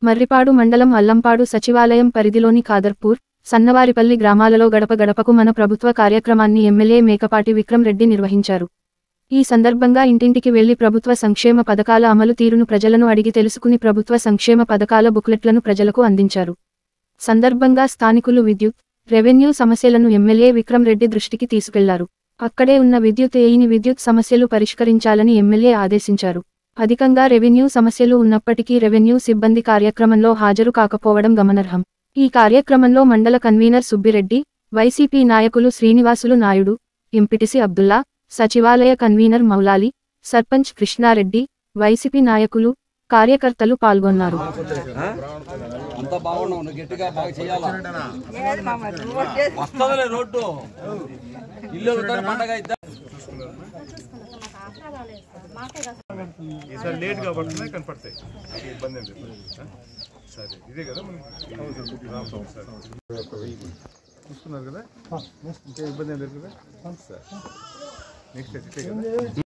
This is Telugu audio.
మర్రిపాడు మండలం అల్లంపాడు సచివాలయం పరిధిలోని ఖాదర్పూర్ సన్నవారిపల్లి గ్రామాలలో గడప గడపకు మన ప్రభుత్వ కార్యక్రమాన్ని ఎమ్మెల్యే మేకపాటి విక్రమ్ రెడ్డి నిర్వహించారు ఈ సందర్భంగా ఇంటింటికి వెళ్లి ప్రభుత్వ సంక్షేమ పథకాల అమలు తీరును ప్రజలను అడిగి తెలుసుకుని ప్రభుత్వ సంక్షేమ పథకాల బుక్లెట్లను ప్రజలకు అందించారు సందర్భంగా స్థానికులు విద్యుత్ రెవెన్యూ సమస్యలను ఎమ్మెల్యే విక్రమ్ రెడ్డి దృష్టికి తీసుకెళ్లారు అక్కడే ఉన్న విద్యుత్ ఏయిని విద్యుత్ సమస్యలు పరిష్కరించాలని ఎమ్మెల్యే ఆదేశించారు అధికంగా రెవెన్యూ సమస్యలు ఉన్నప్పటికీ రెవెన్యూ సిబ్బంది కార్యక్రమంలో హాజరు కాకపోవడం గమనార్హం ఈ కార్యక్రమంలో మండల కన్వీనర్ సుబ్బిరెడ్డి వైసీపీ నాయకులు శ్రీనివాసులు నాయుడు ఎంపిటిసి అబ్దుల్లా సచివాలయ కన్వీనర్ మౌలాలి సర్పంచ్ కృష్ణారెడ్డి వైసీపీ నాయకులు కార్యకర్తలు పాల్గొన్నారు అంతా బాగున్నావు నువ్వు గట్టిగా బాగా చేయాలా వస్తుందిలే రోడ్డు ఇల్లు వదులుతారు, పండగ అయితే ఈసారి లేట్ కాబట్టి కనపడతాయి ఇబ్బంది ఏం లేదు ఆ? సరే ఇదే కదా మనకి రామ్ సరే చూస్తున్నారు కదా ఇంకా ఇబ్బంది ఏం లేదు కదా సరే నెక్స్ట్ ఇదే కదా